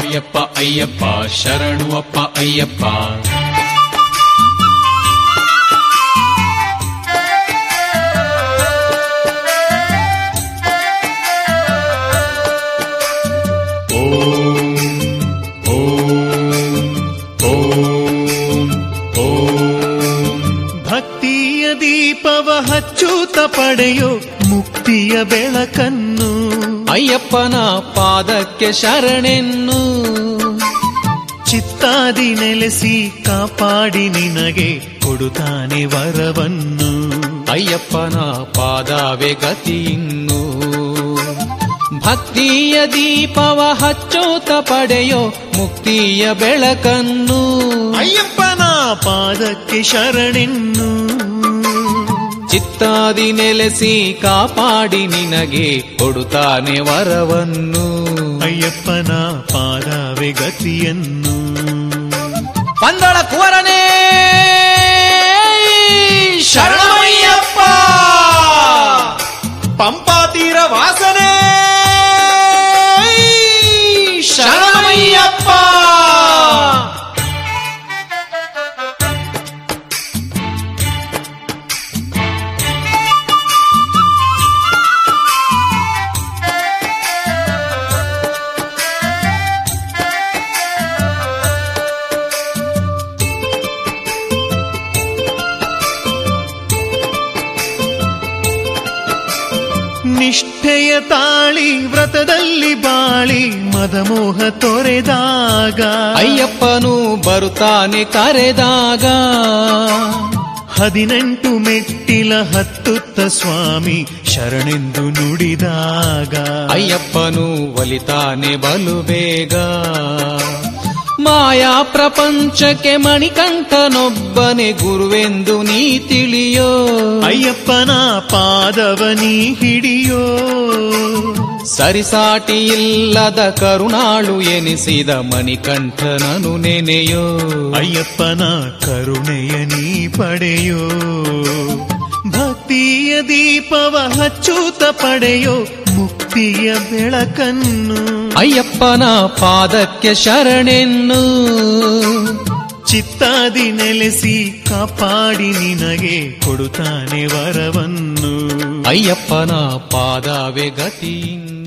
ಅಯ್ಯಪ್ಪ ಅಯ್ಯಪ್ಪ ಶರಣು ಅಪ್ಪ ಅಯ್ಯಪ್ಪ ಓಂ ಓಂ ಓಂ ಓಂ ಭಕ್ತಿಯ ದೀಪವ ಹಚ್ಚೂತ ಪಡೆಯೋ ಮುಕ್ತಿಯ ಬೆಳಕನ್ನು ಅಯ್ಯಪ್ಪನ ಪಾದಕ್ಕೆ ಶರಣೆನ್ನು ಚಿತ್ತಾದಿ ನೆಲೆಸಿ ಕಾಪಾಡಿ ನಿನಗೆ ಕೊಡುತ್ತಾನೆ ವರವನ್ನು ಅಯ್ಯಪ್ಪನ ಪಾದವೇ ಗತಿಯಿನ್ನು ಭಕ್ತಿಯ ದೀಪವ ಹಚ್ಚೋತ ಪಡೆಯೋ ಮುಕ್ತಿಯ ಬೆಳಕನ್ನು ಅಯ್ಯಪ್ಪನ ಪಾದಕ್ಕೆ ಶರಣೆನ್ನು ಚಿತ್ತಾದಿ ನೆಲೆಸಿ ಕಾಪಾಡಿ ನಿನಗೆ ಕೊಡುತ್ತಾನೆ ವರವನ್ನು ಅಯ್ಯಪ್ಪನ ಪಾದವೇ ಗತಿಯನ್ನು ಪಂದಳ ಕುವರನೇ ಶರಣಮಯ್ಯಪ್ಪ ಪಂಪಾತೀರ ವಾಸನೆ ಶರಣಮಯ್ಯಪ್ಪ ನಿಷ್ಠೆಯ ತಾಳಿ ವ್ರತದಲ್ಲಿ ಬಾಳಿ ಮದಮೋಹ ತೊರೆದಾಗ ಅಯ್ಯಪ್ಪನು ಬರುತ್ತಾನೆ ಕರೆದಾಗ ಹದಿನೆಂಟು ಮೆಟ್ಟಿಲ ಹತ್ತುತ್ತ ಸ್ವಾಮಿ ಶರಣೆಂದು ನುಡಿದಾಗ ಅಯ್ಯಪ್ಪನು ಒಲಿತಾನೆ ಬಲು ಬೇಗ ಮಾಯಾ ಪ್ರಪಂಚಕ್ಕೆ ಮಣಿಕಂಠನೊಬ್ಬನೇ ಗುರುವೆಂದು ನೀ ತಿಳಿಯೋ ಅಯ್ಯಪ್ಪನ ಪಾದವ ನೀ ಹಿಡಿಯೋ ಸರಿಸಾಟಿ ಇಲ್ಲದ ಕರುಣಾಳು ಎನಿಸಿದ ಮಣಿಕಂಠನನು ನೆನೆಯೋ ಅಯ್ಯಪ್ಪನ ಕರುಣೆಯ ನೀ ಪಡೆಯೋ ಭಕ್ತಿಯ ದೀಪವ ಹಚ್ಚೂತ ಪಡೆಯೋ ಮುಕ್ತಿಯ ಬೆಳಕನ್ನು ಅಯ್ಯಪ್ಪನ ಪಾದಕ್ಕೆ ಶರಣೆನ್ನು ಚಿತ್ತಾದಿ ನೆಲೆಸಿ ಕಾಪಾಡಿ ನಿನಗೆ ಕೊಡುತ್ತಾನೆ ವರವನ್ನು ಅಯ್ಯಪ್ಪನ ಪಾದವೇ ಗತಿಯಿನ್ನು